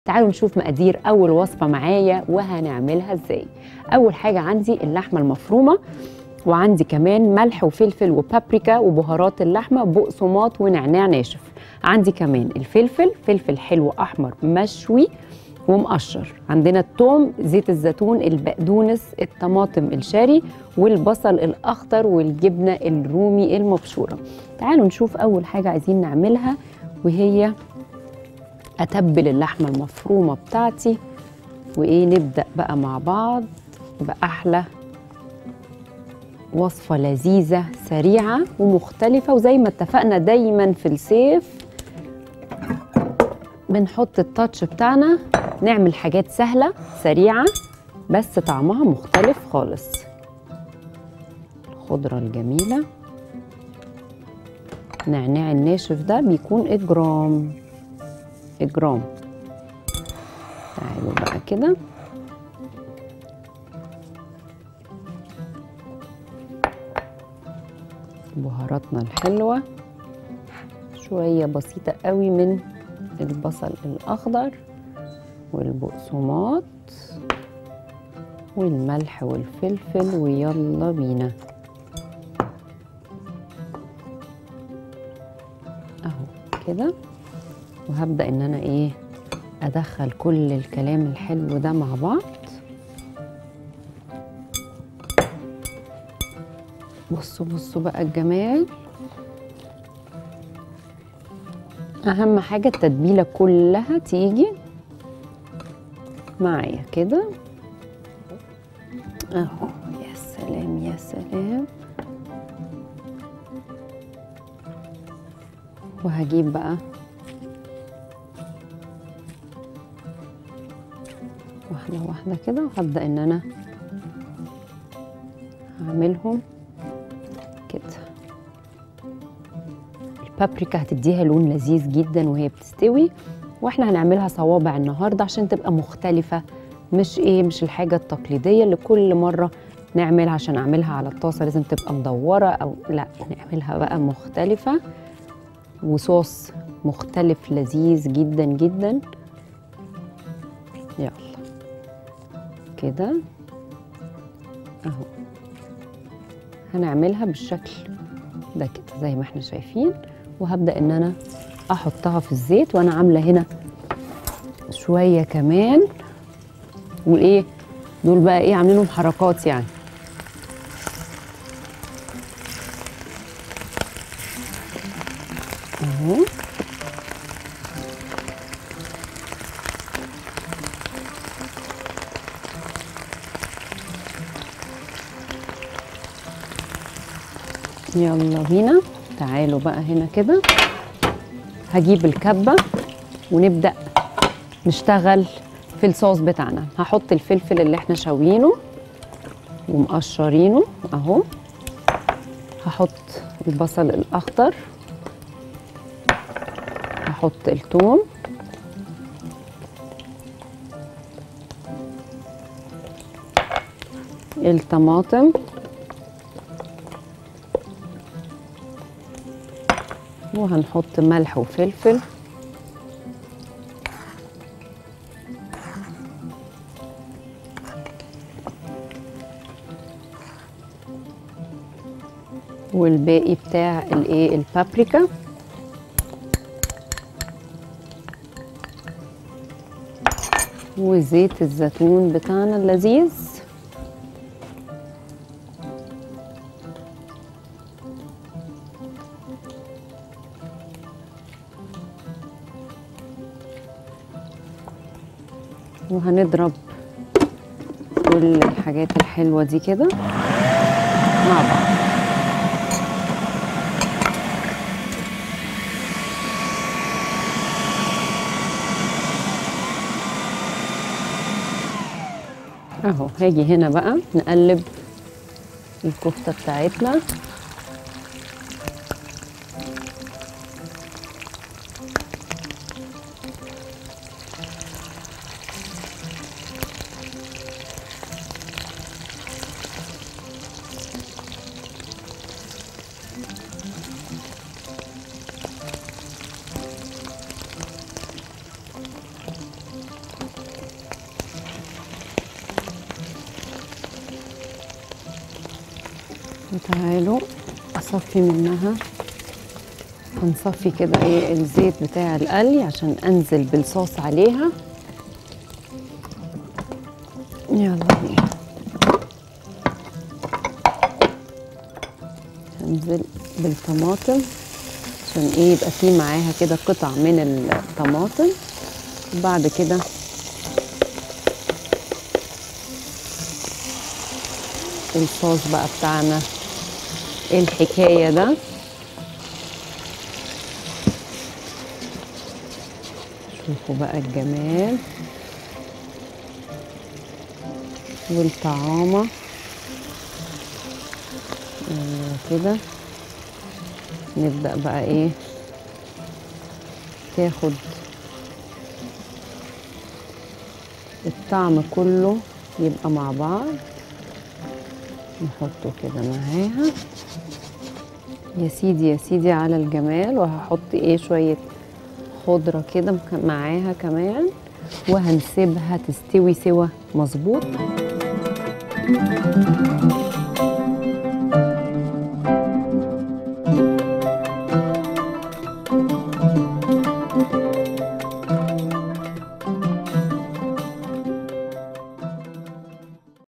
تعالوا نشوف مقادير اول وصفه معايا وهنعملها ازاي اول حاجه عندي اللحمه المفرومه وعندي كمان ملح وفلفل وبابريكا وبهارات اللحمه بقسماط ونعناع ناشف عندي كمان الفلفل فلفل حلو احمر مشوي ومقشر عندنا الثوم زيت الزيتون البقدونس الطماطم الشاري والبصل الاخضر والجبنه الرومي المبشوره تعالوا نشوف اول حاجه عايزين نعملها وهي اتبل اللحمه المفرومه بتاعتي وايه نبدا بقى مع بعض باحلى وصفه لذيذه سريعه ومختلفه وزي ما اتفقنا دايما في الصيف بنحط التاتش بتاعنا نعمل حاجات سهله سريعه بس طعمها مختلف خالص الخضره الجميله نعناع الناشف ده بيكون اجرام اجرام تعالوا بقى كده بهاراتنا الحلوه شويه بسيطه قوي من البصل الاخضر والبقسماط والملح والفلفل ويلا بينا اهو كده وهبدا ان انا ايه ادخل كل الكلام الحلو ده مع بعض بصوا بصوا بقى الجمال اهم حاجه التتبيله كلها تيجي معايا كده اهو يا سلام يا سلام وهجيب بقى واحده واحده كده وهبدا ان انا هعملهم كده البابريكا هتديها لون لذيذ جدا وهي بتستوي واحنا هنعملها صوابع النهارده عشان تبقى مختلفه مش ايه مش الحاجه التقليديه اللي كل مره نعملها عشان اعملها على الطاسه لازم تبقى مدوره او لا نعملها بقى مختلفه وصوص مختلف لذيذ جدا جدا يلا كده اهو هنعملها بالشكل ده كده زي ما احنا شايفين وهبدا ان انا احطها في الزيت وانا عامله هنا شويه كمان وايه دول بقى ايه عاملينهم حركات يعني اهو يلا بينا تعالوا بقى هنا كده هجيب الكبة ونبدأ نشتغل في الصوص بتاعنا هحط الفلفل اللي احنا شاويينه ومقشرينه اهو هحط البصل الاخضر هحط الثوم الطماطم وهنحط ملح وفلفل والباقي بتاع الايه البابريكا وزيت الزيتون بتاعنا اللذيذ وهنضرب كل الحاجات الحلوة دي كده مع بعض اهو هاجي هنا بقى نقلب الكفتة بتاعتنا وتعالوا اصفي منها هنصفي كده ايه الزيت بتاع القلي عشان انزل بالصوص عليها يلا بينا هنزل بالطماطم عشان ايه يبقى في معاها كده قطع من الطماطم وبعد كده الصوص بقى بتاعنا ايه الحكايه ده شوفوا بقى الجمال والطعامة أيوة كده نبدأ بقى ايه تاخد الطعم كله يبقى مع بعض نحطه كده معاها يا سيدي يا سيدي على الجمال وهحط ايه شوية خضرة كده مك- معاها كمان وهنسيبها تستوي سوا مظبوط